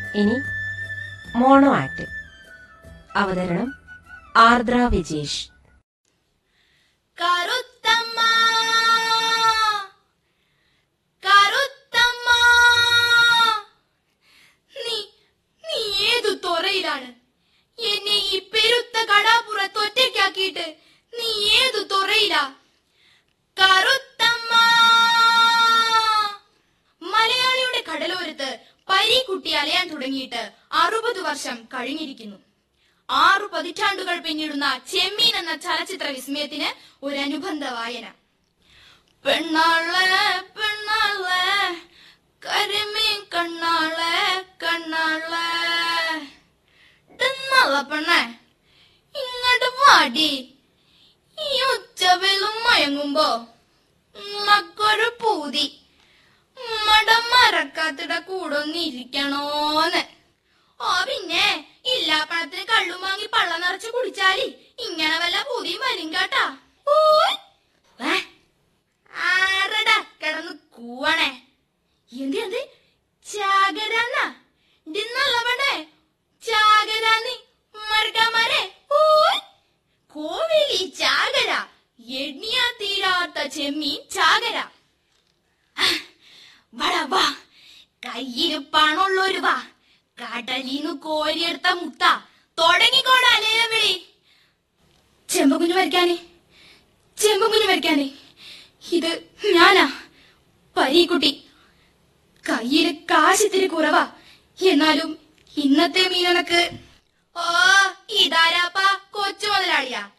ഇനി mono act അവതരണം ആർദ്ര വിജേഷ് കറുത്തമ്മ കറുത്തമ്മ നീ നീ ഏതു തുറയിലാണ് എന്നെ ഈ പെരുത്ത കടാപ്പുറത്ത് ഒറ്റയ്ക്കാക്കിയിട്ട് നീ ഏതു തുറയിലാ കറുത്തമ്മ മലയാളിയുടെ കടലോരത്ത് പരീക്കുട്ടി അലയാൻ തുടങ്ങിയിട്ട് അറുപത് വർഷം കഴിഞ്ഞിരിക്കുന്നു ആറു പതിറ്റാണ്ടുകൾ പിന്നിടുന്ന ചെമ്മീൻ എന്ന ചലച്ചിത്ര വിസ്മയത്തിന് ഒരു അനുബന്ധ വായന പെണ്ണാളെ പെണ്ണാളെ കരിമീൻ കണ്ണാളെ കണ്ണാളെ ഇതെന്നാള പെണ്ണെ ഇങ്ങോട്ട് വാടി ഈ ഉച്ചവെള്ളം മയങ്ങുമ്പോ ഉമ്മക്കൊരു പൂതി ഉമ്മടെ മറക്കാത്തിട കൂടെ ഒന്ന് ഇരിക്കണോന്ന് ഓ പിന്നെ ഇല്ലാ പണത്തിന് കള്ളും വാങ്ങി പള്ള നിറച്ച് കുടിച്ചാല് ഇങ്ങനെ വല്ല പൂതിയും വരും കേട്ടാ ഓയ്. ഏ? ആരെടാ കിടന്ന് കൂവണേ എന്ത് എന്ത് ചാകരാന്നാ ഇന്നല്ലവണേ ചാകരാന്ന് മറക്കാമാരെ ഓയ്. കോവിലി ചാകര എണ്ണിയാ തീരാത്ത ചെമ്മീൻ ചാകര വടാ വാ കയ്യില് പണമുള്ളൊരു വാ കടലീന്ന് കോരിയെടുത്ത മുത്ത തുടങ്ങിക്കോടാ അലേല വിളി ചെമ്പകുഞ്ഞു വരയ്ക്കാനേ ചെമ്പകുഞ്ഞു വരയ്ക്കാനേ ഇത് ഞാനാ പരീക്കുട്ടി കയ്യില് കാശിത്തിരി കുറവാ എന്നാലും ഇന്നത്തെ മീനനക്ക് ഓ ഇതാരാപ്പാ കൊച്ചു മുതലാളിയാ